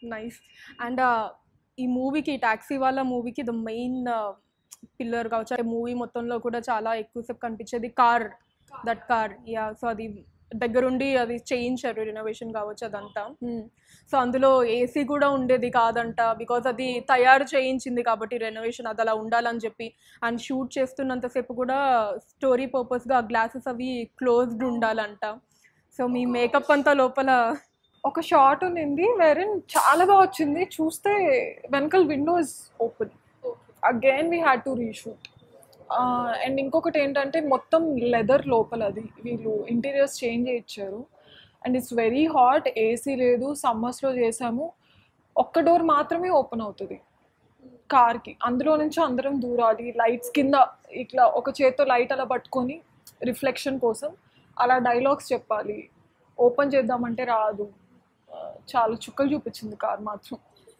Nice and ఈ మూవీకి taxi వాళ్ళ మూవీకి ద మెయిన్ పిల్లర్ కావచ్చు మూవీ మొత్తంలో కూడా చాలా ఎక్కువసేపు కనిపించేది car that car yeah so అది దగ్గరుండి అది చేయించారు రినోవేషన్ కావచ్చు అదంతా సో అందులో ఏసీ కూడా ఉండేది కాదంట బికాజ్ అది తయారు చేయించింది కాబట్టి రెనోవేషన్ అది అలా ఉండాలని చెప్పి అండ్ షూట్ చేస్తున్నంతసేపు కూడా స్టోరీ పర్పస్గా గ్లాసెస్ అవి క్లోజ్డ్ ఉండాలంట సో మీ మేకప్ అంతా లోపల ఒక షార్ట్ ఉన్నింది వేరే చాలా బాగా వచ్చింది చూస్తే వెనకాల windows open again we had to reshoot and ఇంకొకటి ఏంటంటే మొత్తం లెదర్ లోపల అది వీళ్ళు ఇంటీరియర్స్ చేంజ్ చేయించారు and it's very hot AC లేదు సమ్మర్స్లో చేసాము ఒక్క డోర్ మాత్రమే ఓపెన్ అవుతుంది కార్కి అందులో నుంచి అందరం దూరాలి లైట్స్ కింద ఇట్లా ఒక చేత్తో లైట్ అలా పట్టుకొని రిఫ్లెక్షన్ కోసం అలా డైలాగ్స్ చెప్పాలి ఓపెన్ చేద్దామంటే రాదు ఆ, చాలా చుక్కలు చూపించింది కార్ మాత్రం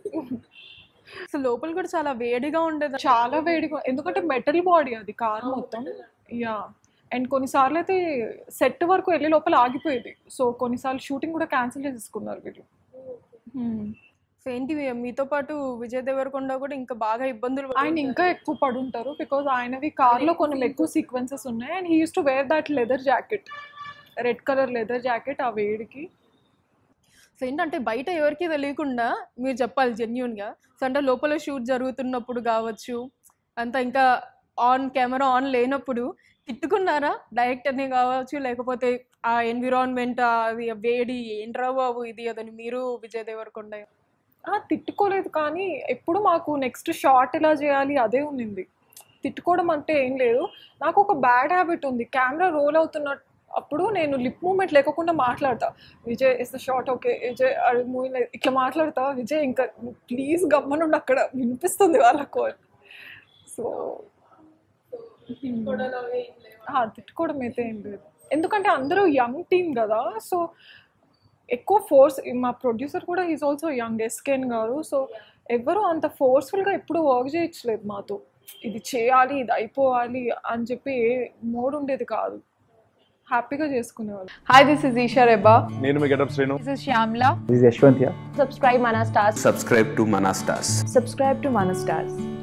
సో లోపల కూడా చాలా వేడిగా ఉండేది చాలా వేడిగా ఎందుకంటే మెటల్ బాడీ అది కార్ మొత్తం యా అండ్ కొన్నిసార్లు అయితే సెట్ వరకు వెళ్ళే లోపల ఆగిపోయేది సో కొన్నిసార్లు షూటింగ్ కూడా క్యాన్సిల్ చేసేసుకున్నారు వీళ్ళు Hmm. సో ఏంటి మీ- మీతో పాటు విజయ్ దేవరకొండ కూడా ఇంకా బాగా ఇబ్బందులు పడి ఆయన ఇంకా ఎక్కువ పడుంటారు బికాజ్ ఆయనవి కార్లో కొన్ని ఎక్కువ సీక్వెన్సెస్ ఉన్నాయి and he use to wear that leather jacket red colour leather jacket ఆ వేడికి సో ఏంటంటే బయట ఎవరికి తెలియకుండా మీరు చెప్పాలి జెన్యున్గా సో అంటే లోపల షూట్ జరుగుతున్నప్పుడు కావచ్చు అంతా ఇంకా ఆన్ కెమెరా ఆన్ లేనప్పుడు తిట్టుకున్నారా డైరెక్టర్ని కావచ్చు లేకపోతే ఆ ఎన్విరాన్మెంట్ అది ఆ వేడి ఏంట్రా బాబు ఇది అదని మీరు విజయ్ దేవరకొండ ఆ, తిట్టుకోలేదు కానీ ఎప్పుడు మాకు నెక్స్ట్ షార్ట్ ఎలా చేయాలి అదే ఉన్నింది తిట్టుకోవడం అంటే ఏం లేదు నాకు ఒక బ్యాడ్ హ్యాబిట్ ఉంది కెమెరా రోల్ అవుతున్న అప్పుడు నేను లిప్ మూమెంట్ లేకుండా మాట్లాడతా Vijay is the short okay Vijay movie ఇట్లా మాట్లాడతా విజయ్ ఇంకా ప్లీజ్ గమ్మనుండి అక్కడ వినిపిస్తుంది వాళ్ళకు సో తిట్టుకోవడం అయితే ఏం లేదు ఎందుకంటే అందరూ యంగ్ టీమ్ కదా సో ఎక్కువ ఫోర్స్ మా ప్రొడ్యూసర్ కూడా ఈజ్ ఆల్సో యంగ్ ఎస్కేన్ గారు సో ఎవరు అంత ఫోర్స్ఫుల్గా ఎప్పుడు వర్క్ చేయట్లేదు మాతో ఇది చేయాలి ఇది అయిపోవాలి అని చెప్పి ఏ మోడ్ ఉండేది కాదు హ్యాపీగా చేసుకునేవాళ్ళు Hi, this is Isha Reba. నేను మీ getup Srinu This is Shyamla. This is Yashwant here. subscribe Mana Stars. subscribe to Mana Stars. Subscribe to Mana Stars.